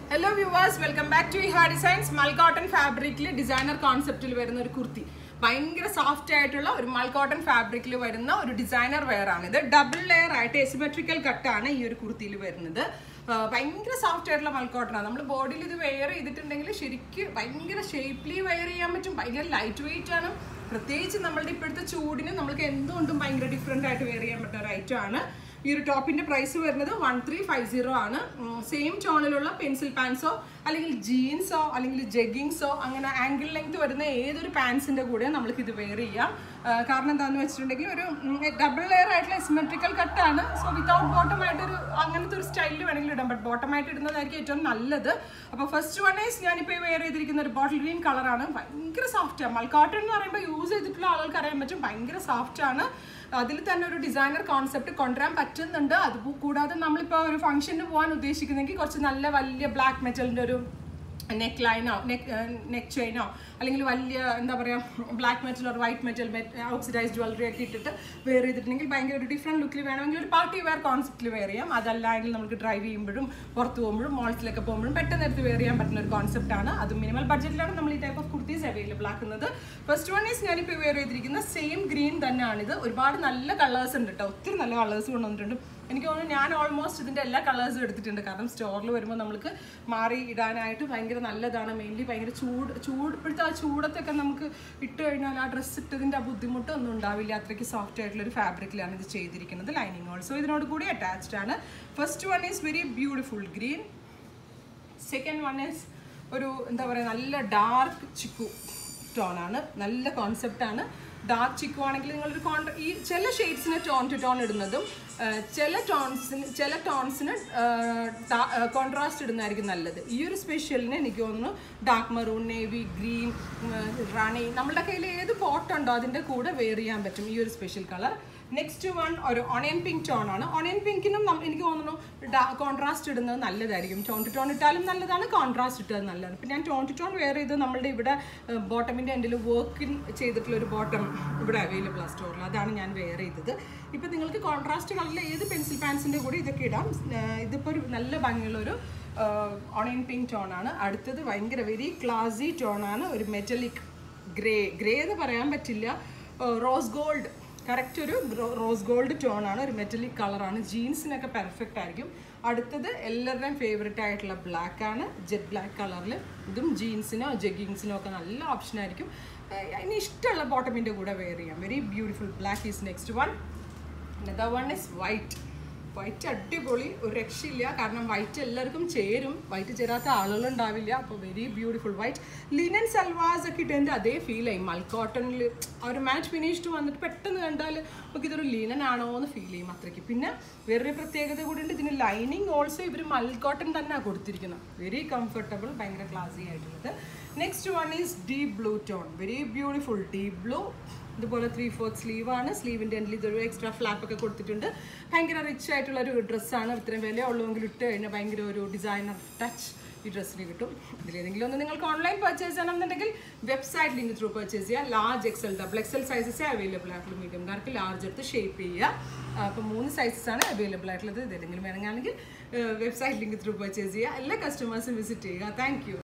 hello viewers welcome back to ha designs മൽ cotton ഫാബ്രിക്കിൽ designer കോൺസെപ്റ്റിൽ വരുന്ന ഒരു കുർത്തി ഭയങ്കര സോഫ്റ്റ് ആയിട്ടുള്ള ഒരു മൽ കോട്ടൺ ഫാബ്രിക്കിൽ വരുന്ന ഒരു ഡിസൈനർ വെയർ ആണ് ഇത് ഡബിൾ ലെയർ ആയിട്ട് എസിമെട്രിക്കൽ കട്ടാണ് ഈ ഒരു കുർത്തിയിൽ വരുന്നത് ആ, ഭയങ്കര സോഫ്റ്റ് ആയിട്ടുള്ള മൽ കോട്ടൺ ആണ് നമ്മൾ ബോഡിയിൽ ഇത് വെയർ ചെയ്തിട്ടുണ്ടെങ്കിൽ ശരിക്കും ഭയങ്കര ഷേപ്പ്ലി വെയർ ചെയ്യാൻ പറ്റും ഭയങ്കര ലൈറ്റ് വെയിറ്റ് ആണ് പ്രത്യേകിച്ച് നമ്മളുടെ ഇപ്പോഴത്തെ ചൂടിന് നമ്മൾക്ക് എന്തുകൊണ്ടും ഭയങ്കര ഡിഫറെൻ്റ് ആയിട്ട് വെയർ ചെയ്യാൻ പറ്റുന്ന ഒരു ഐറ്റം ആണ് ഈ ഒരു ടോപ്പിന്റെ പ്രൈസ് വരുന്നത് വൺ ത്രീ ഫൈവ് സീറോ ആണ് സെയിം ടോണിലുള്ള പെൻസിൽ പാൻസോ അല്ലെങ്കിൽ ജീൻസോ അല്ലെങ്കിൽ ജെഗിങ്സോ അങ്ങനെ ആംഗിൾ ലെങ്ത് വരുന്ന ഏതൊരു പാൻസിന്റെ കൂടെ നമ്മൾക്ക് ഇത് വെയർ ചെയ്യാം ആ, കാരണം എന്താണെന്ന് വെച്ചിട്ടുണ്ടെങ്കിൽ ഒരു ഡബിൾ ലെയർ ആയിട്ടുള്ള സിമെട്രിക്കൽ കട്ടാണ് സോ വിത്തൗട്ട് ബോട്ടം ആയിട്ടൊരു അങ്ങനത്തെ ഒരു സ്റ്റൈലിൽ വേണമെങ്കിൽ ഇടാം ബട്ട് ബോട്ടം ആയിട്ട് ഇടുന്നതായിരിക്കും ഏറ്റവും നല്ലത് അപ്പോൾ ഫസ്റ്റ് വൺ ഈസ് ഞാനിപ്പോൾ വെയർ ചെയ്തിരിക്കുന്ന ഒരു ബോട്ടിൽ ഗ്രീൻ കളറാണ് ഭയങ്കര സോഫ്റ്റ് മൽ കോട്ടൺ എന്ന് പറയുമ്പോൾ യൂസ് ചെയ്തിട്ടുള്ള ആളുകൾക്ക് അറിയാൻ പറ്റും ഭയങ്കര സോഫ്റ്റ് ആണ് അതിൽ തന്നെ ഒരു ഡിസൈനർ കോൺസെപ്റ്റ് കൊണ്ടുവരാൻ പറ്റുന്നുണ്ട് അത് കൂടാതെ നമ്മളിപ്പോൾ ഒരു ഫംഗ്ഷന് പോകാൻ ഉദ്ദേശിക്കുന്നെങ്കിൽ കുറച്ച് നല്ല വലിയ ബ്ലാക്ക് മെറ്റലിൻ്റെ ഒരു നെക്ക് ലൈനോ നെക്ക് നെക്ക് ചെയിനോ അല്ലെങ്കിൽ വലിയ എന്താ പറയുക ബ്ലാക്ക് മെറ്റൽ ഒരു വൈറ്റ് മെറ്റൽ ഓക്സിഡൈസ് ജ്വല്ലറി ഒക്കെ ഇട്ടിട്ട് വെയർ ചെയ്തിട്ടുണ്ടെങ്കിൽ ഭയങ്കര ഒരു ഡിഫറെൻറ്റ് ലുക്കിൽ വേണമെങ്കിൽ ഒരു പാർട്ടി വെയർ കോൺസെപ്റ്റിൽ വെയർ ചെയ്യാം അതല്ലെങ്കിൽ നമുക്ക് ഡ്രൈവ് ചെയ്യുമ്പോഴും പുറത്ത് പോകുമ്പോഴും മോൾസിലൊക്കെ പോകുമ്പോഴും പെട്ടെന്ന് എടുത്ത് വെയർ ചെയ്യാൻ പറ്റുന്ന ഒരു കോൺസെപ്റ്റാണ് അത് മിനിമൽ ബഡ്ജറ്റിലാണ് നമ്മൾ ഈ ടൈപ്പ് ഓഫ് കുർത്തീസ് അവൈലബിൾ ആക്കുന്നത് ഫസ്റ്റ് വൺ ഈസ് ഞാനിപ്പോൾ വെയർ ചെയ്തിരിക്കുന്ന സെയിം ഗ്രീൻ തന്നെയാണിത് ഒരുപാട് നല്ല കളേഴ്സ് ഉണ്ട് കേട്ടോ ഒത്തിരി നല്ല കളേഴ്സ് കൊണ്ടുവന്നിട്ടുണ്ട് എനിക്ക് തോന്നുന്നു ഞാൻ ഓൾമോസ്റ്റ് ഇതിൻ്റെ എല്ലാ കളേഴ്സും എടുത്തിട്ടുണ്ട് കാരണം സ്റ്റോറിൽ വരുമ്പോൾ നമുക്ക് മാറി ഇടാനായിട്ട് ഭയങ്കര നല്ലതാണ് മെയിൻലി ഭയങ്കര ചൂട് ചൂട് ഇപ്പോഴത്തെ ആ ചൂടത്തൊക്കെ നമുക്ക് ഇട്ട് കഴിഞ്ഞാൽ ആ ഡ്രസ്സ് ഇട്ടതിൻ്റെ ആ ബുദ്ധിമുട്ടൊന്നും ഉണ്ടാവില്ല അത്രയ്ക്ക് സോഫ്റ്റ് ആയിട്ടുള്ള ഒരു ഫാബ്രിക്കിലാണ് ഇത് ചെയ്തിരിക്കുന്നത് ലൈനിങ് ഓൾസോ ഇതിനോട് കൂടി അറ്റാച്ച്ഡ് ആണ് first one is very beautiful green second one is ഒരു എന്താ പറയുക നല്ല ഡാർക്ക് ചിക്കു ടോണാണ് നല്ല കോൺസെപ്റ്റാണ് ഡാർക്ക് ചിക്കു ആണെങ്കിൽ നിങ്ങളൊരു കോൺ ഈ ചില ഷെയ്ഡ്സിന് ടോൺ ടു ടോൺ ഇടുന്നതും ആ, ചില ടോൺസിന് ചില ടോൺസിന് കോൺട്രാസ്റ്റ് ഇടുന്നതായിരിക്കും നല്ലത് ഈ ഒരു സ്പെഷ്യലിന് എനിക്ക് തോന്നുന്നു dark maroon navy green rani നമ്മുടെ കയ്യിൽ ഏത് പോട്ടുണ്ടോ അതിൻ്റെ കൂടെ വെയർ ചെയ്യാൻ പറ്റും ഈ ഒരു സ്പെഷ്യൽ കളർ നെക്സ്റ്റ് വൺ ഒരു ഓണിയൻ പിങ്ക് ടോൺ ആണ് ഓണിയൻ പിങ്കിനും എനിക്ക് തോന്നുന്നു കോൺട്രാസ്റ്റ് ഇടുന്നത് നല്ലതായിരിക്കും ടോൺ ടു ടോൺ ഇട്ടാലും നല്ലതാണ് കോൺട്രാസ്റ്റ് ഇട്ടത് നല്ലതാണ് ഇപ്പം ഞാൻ ടോൺ ടു ടോൺ വെയർ ചെയ്ത് നമ്മളുടെ ഇവിടെ ബോട്ടമിൻ്റെ എൻഡിൽ വർക്കിൻ ചെയ്തിട്ടുള്ള ഒരു ബോട്ടം ഇവിടെ അവൈലബിൾ ആ സ്റ്റോറിൽ അതാണ് ഞാൻ വെയർ ചെയ്തത് ഇപ്പം നിങ്ങൾക്ക് കോൺട്രാസ്റ്റ് കളറിൽ ഏത് പെൻസിൽ പാൻസിൻ്റെ കൂടെ ഇതൊക്കെ ഇടാം ഏഹ് ഇതിപ്പോൾ ഒരു നല്ല ഭംഗിയുള്ളൊരു ഓണിയൻ പിങ്ക് ടോണാണ് അടുത്തത് ഭയങ്കര വെരി ക്ലാസി ടോണാണ് ഒരു മെറ്റലിക് ഗ്രേ ഗ്രേ എന്ന് പറയാൻ പറ്റില്ല റോസ് ഗോൾഡ് കറക്റ്റ് ഒരു റോസ് ഗോൾഡ് ടോൺ ആണ് ഒരു മെറ്റലിക് കളറാണ് ജീൻസിനൊക്കെ പെർഫെക്റ്റ് ആയിരിക്കും അടുത്തത് എല്ലാവരുടെയും ഫേവറേറ്റ് ആയിട്ടുള്ള ബ്ലാക്ക് ആണ് ജെറ്റ് ബ്ലാക്ക് കളറിൽ ഇതും ജീൻസിനോ ജഗ്ഗിങ്സിനോ ഒക്കെ നല്ല ഓപ്ഷൻ ആയിരിക്കും ഏഹ് ഇനി ഇഷ്ടമുള്ള ബോട്ടമിൻ്റെ കൂടെ വെയർ ചെയ്യാം very beautiful black is next one another one is white white അടിപൊളി ഒരു രക്ഷയില്ല കാരണം വൈറ്റ് എല്ലാവർക്കും ചേരും വൈറ്റ് ചേരാത്ത ആളുകളുണ്ടാവില്ല അപ്പോൾ very beautiful white linen salwars ഒക്കെ ഇട്ടതിൻ്റെ അതേ ഫീൽ ആയി മൽ കോട്ടണിൽ ആ ഒരു മാച്ച് ഫിനിഷ്ഡ് വന്നിട്ട് പെട്ടെന്ന് കണ്ടാൽ നമുക്ക് ഇതൊരു ലിനൻ ആണോ എന്ന് ഫീൽ ചെയ്യും അത്രയ്ക്ക് പിന്നെ വേറൊരു പ്രത്യേകത കൂടി ഉണ്ട് ഇതിന് ലൈനിങ് ഓൾസോ ഇവർ മൽ കോട്ടൺ തന്നെയാണ് കൊടുത്തിരിക്കുന്നത് വെരി കംഫർട്ടബിൾ ഭയങ്കര ക്ലാസി ആയിട്ടുള്ളത് next one is deep blue tone very beautiful deep blue ഇതുപോലെ ത്രീ ഫോർത്ത് സ്ലീവ് ആണ് സ്ലീവിൻ്റെ എൻഡിൽ ഇതൊരു എക്സ്ട്രാ ഫ്ലാപ്പ് ഒക്കെ കൊടുത്തിട്ടുണ്ട് ഭയങ്കര റിച്ച് ആയിട്ടുള്ള ഒരു ഡ്രസ്സാണ് ഇത്രയും വില ഉള്ളതെങ്കിൽ ഇട്ട് കഴിഞ്ഞാൽ ഭയങ്കര ഒരു ഡിസൈനർ ടച്ച് ഈ ഡ്രസ്സിന് കിട്ടും ഇതിലേതെങ്കിലും ഒന്ന് നിങ്ങൾക്ക് ഓൺലൈൻ പർച്ചേസ് ചെയ്യണമെന്നുണ്ടെങ്കിൽ വെബ്സൈറ്റ് ലിങ്ക് ത്രൂ പർച്ചേസ് ചെയ്യുക ലാർജ് എക്സൽ ഡബിൾ എക്സൽ സൈസസേ അവൈലബിൾ ആയിട്ടുള്ളൂ മീഡിയംകാർക്ക് ലാർജ് എടുത്ത് ഷേപ്പ് ചെയ്യുക അപ്പോൾ മൂന്ന് സൈസസ് ആണ് അവൈലബിൾ ആയിട്ടുള്ളത് ഇതെങ്കിലും വേണമെങ്കിൽ വെബ്സൈറ്റ് ലിങ്ക് ത്രൂ പർച്ചേസ് ചെയ്യുക എല്ലാ കസ്റ്റമേഴ്സും വിസിറ്റ് ചെയ്യുക താങ്ക്